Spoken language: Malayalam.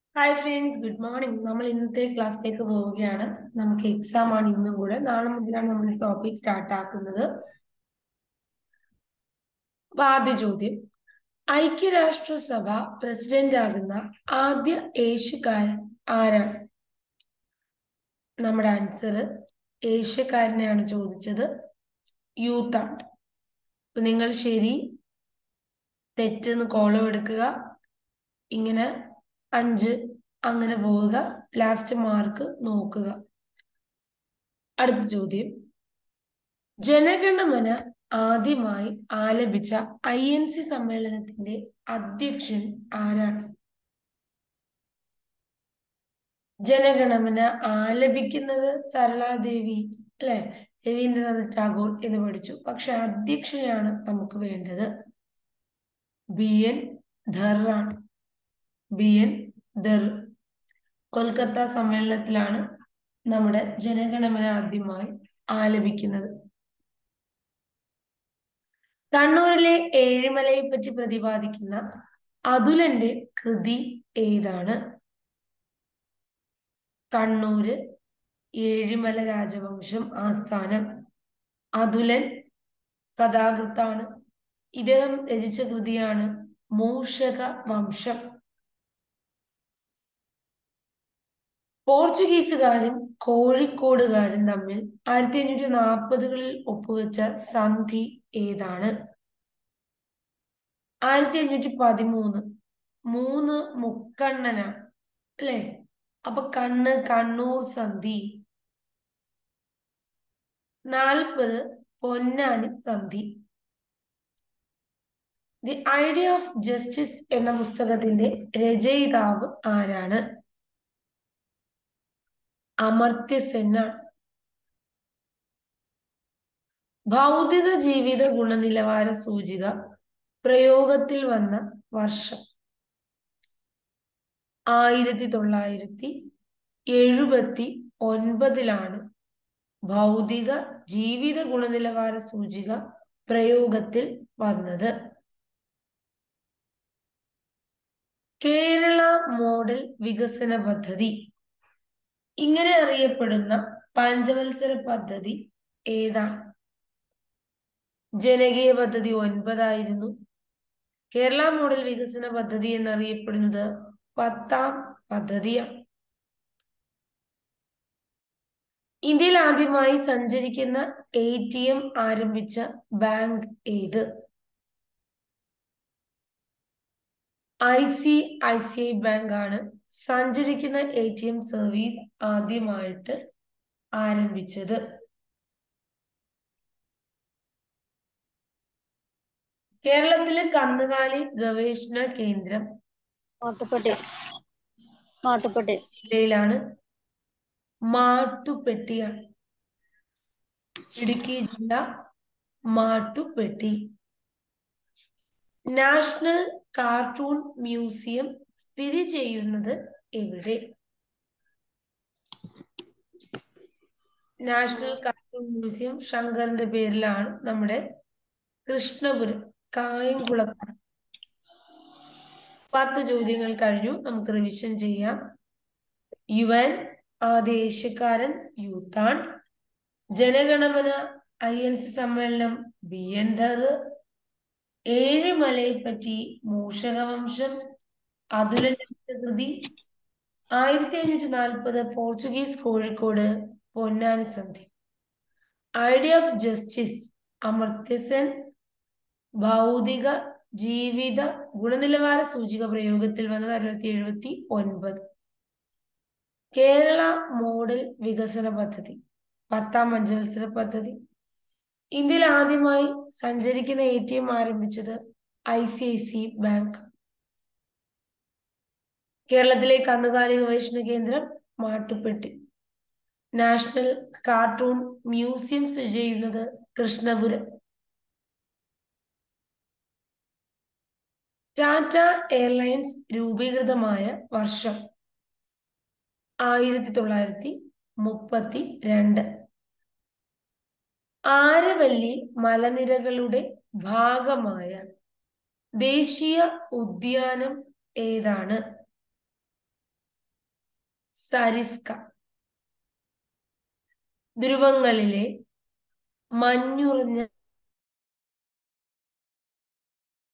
ഹായ് ഫ്രണ്ട്സ് ഗുഡ് മോർണിംഗ് നമ്മൾ ഇന്നത്തെ ക്ലാസ്സിലേക്ക് പോവുകയാണ് നമുക്ക് എക്സാം ആണ് ഇന്നും കൂടെ നാളെ മുതലാണ് നമ്മൾ ടോപ്പിക് സ്റ്റാർട്ട് ആക്കുന്നത് അപ്പൊ ആദ്യ ചോദ്യം ഐക്യരാഷ്ട്രസഭ പ്രസിഡന്റ് ആകുന്ന ആദ്യ ഏഷ്യക്കാരൻ ആരാണ് നമ്മുടെ ആൻസർ ഏഷ്യക്കാരനെയാണ് ചോദിച്ചത് യൂത്താണ് അപ്പൊ നിങ്ങൾ ശരി തെറ്റെന്ന് കോളം എടുക്കുക ഇങ്ങനെ അഞ്ച് അങ്ങനെ പോവുക ലാസ്റ്റ് മാർക്ക് നോക്കുക അടുത്ത ചോദ്യം ജനഗണമന ആദ്യമായി ആലപിച്ച ഐ എൻ സി സമ്മേളനത്തിന്റെ അധ്യക്ഷൻ ആരാണ് ജനഗണമന ആലപിക്കുന്നത് സരളാദേവി അല്ലെ രവീന്ദ്രനാഥ് ടാഗോർ എന്ന് പഠിച്ചു പക്ഷെ അധ്യക്ഷനാണ് നമുക്ക് വേണ്ടത് ബി എൻ ധറാണ് ബി എൻ ദർ കൊൽക്കത്ത സമ്മേളനത്തിലാണ് നമ്മുടെ ജനഗണമന ആദ്യമായി ആലപിക്കുന്നത് കണ്ണൂരിലെ ഏഴിമലയെ പറ്റി പ്രതിപാദിക്കുന്ന അതുലന്റെ കൃതി ഏതാണ് കണ്ണൂര് ഏഴിമല രാജവംശം ആസ്ഥാനം അതുലൻ കഥാകൃത്താണ് ഇദ്ദേഹം രചിച്ച കൃതിയാണ് മൂഷക വംശം പോർച്ചുഗീസുകാരും കോഴിക്കോടുകാരും തമ്മിൽ ആയിരത്തി അഞ്ഞൂറ്റി നാൽപ്പതുകളിൽ ഒപ്പുവെച്ച സന്ധി ഏതാണ് ആയിരത്തി അഞ്ഞൂറ്റി പതിമൂന്ന് മൂന്ന് മുക്കണ്ണനാണ് അല്ലെ അപ്പൊ കണ്ണ് കണ്ണൂർ സന്ധി നാൽപ്പത് പൊന്നാനി സന്ധി ദി ഐഡിയ ഓഫ് ജസ്റ്റിസ് എന്ന പുസ്തകത്തിന്റെ രചയിതാവ് ആരാണ് അമർത്യ സെന്നാണ് ഭൗതിക ജീവിത ഗുണനിലവാര സൂചിക പ്രയോഗത്തിൽ വന്ന വർഷം ആയിരത്തി തൊള്ളായിരത്തി എഴുപത്തി ഒൻപതിലാണ് ഭൗതിക ജീവിത ഗുണനിലവാര സൂചിക പ്രയോഗത്തിൽ വന്നത് കേരള മോഡൽ വികസന പദ്ധതി ഇങ്ങനെ അറിയപ്പെടുന്ന പഞ്ചവത്സര പദ്ധതി ഏതാണ് ജനകീയ പദ്ധതി ഒൻപതായിരുന്നു കേരള മോഡൽ വികസന പദ്ധതി എന്നറിയപ്പെടുന്നത് പത്താം പദ്ധതിയാണ് ഇന്ത്യയിൽ ആദ്യമായി സഞ്ചരിക്കുന്ന എ ടി എം ആരംഭിച്ച ബാങ്ക് ഏത് I C I C I bank ആണ് സഞ്ചരിക്കുന്ന എ ടി എം സർവീസ് ആദ്യമായിട്ട് ആരംഭിച്ചത് കേരളത്തിലെ കന്നുകാലി ഗവേഷണ കേന്ദ്രം മാട്ടുപ്പെട്ടി മാട്ടുപ്പെട്ടി ജില്ലയിലാണ് മാട്ടുപ്പെട്ടിയാണ് ഇടുക്കി ജില്ല മാട്ടുപ്പെട്ടി നാഷണൽ കാർട്ടൂൺ മ്യൂസിയം സ്ഥിതി ചെയ്യുന്നത് എവിടെ നാഷണൽ കാർട്ടൂൺ മ്യൂസിയം ശങ്കറിന്റെ പേരിലാണ് നമ്മുടെ കൃഷ്ണപുരം കായംകുളത്താണ് പത്ത് ചോദ്യങ്ങൾ കഴിഞ്ഞു നമുക്ക് റിവിഷൻ ചെയ്യാം യുവൻ ആദ്യ ഏഷ്യക്കാരൻ യൂത്താൻ ജനഗണമന ഐ എൻ സി സമ്മേളനം ബി എൻ ധർ ഏഴുമലയെ പറ്റി മൂഷകവംശം അതുലന്റെ കൃതി ആയിരത്തി അഞ്ഞൂറ്റി നാൽപ്പത് പോർച്ചുഗീസ് കോഴിക്കോട് പൊന്നാനി സന്ധി ഐഡിയ ഓഫ് ജസ്റ്റിസ് അമർത്യസൻ ഭൗതിക ജീവിത ഗുണനിലവാര സൂചിക പ്രയോഗത്തിൽ വന്നത് ആയിരത്തി എഴുപത്തി ഒൻപത് കേരള മോഡൽ വികസന പദ്ധതി പത്താം പഞ്ചവത്സര പദ്ധതി ഇന്ത്യയിൽ ആദ്യമായി സഞ്ചരിക്കുന്ന എ ടി എം ആരംഭിച്ചത് I C I C bank കേരളത്തിലെ കന്നുകാലി ഗവേഷണ കേന്ദ്രം മാട്ടുപ്പെട്ടി നാഷണൽ കാർട്ടൂൺ മ്യൂസിയം സ്ഥിതി ചെയ്യുന്നത് കൃഷ്ണപുരം ടാറ്റ എയർലൈൻസ് രൂപീകൃതമായ വർഷം ആയിരത്തി തൊള്ളായിരത്തി മുപ്പത്തി രണ്ട് ആരവല്ലി മലനിരകളുടെ ഭാഗമായ ദേശീയ ഉദ്യാനം ഏതാണ് സരിസ്ക ധ്രുവങ്ങളിലെ മഞ്ഞുറഞ്ഞ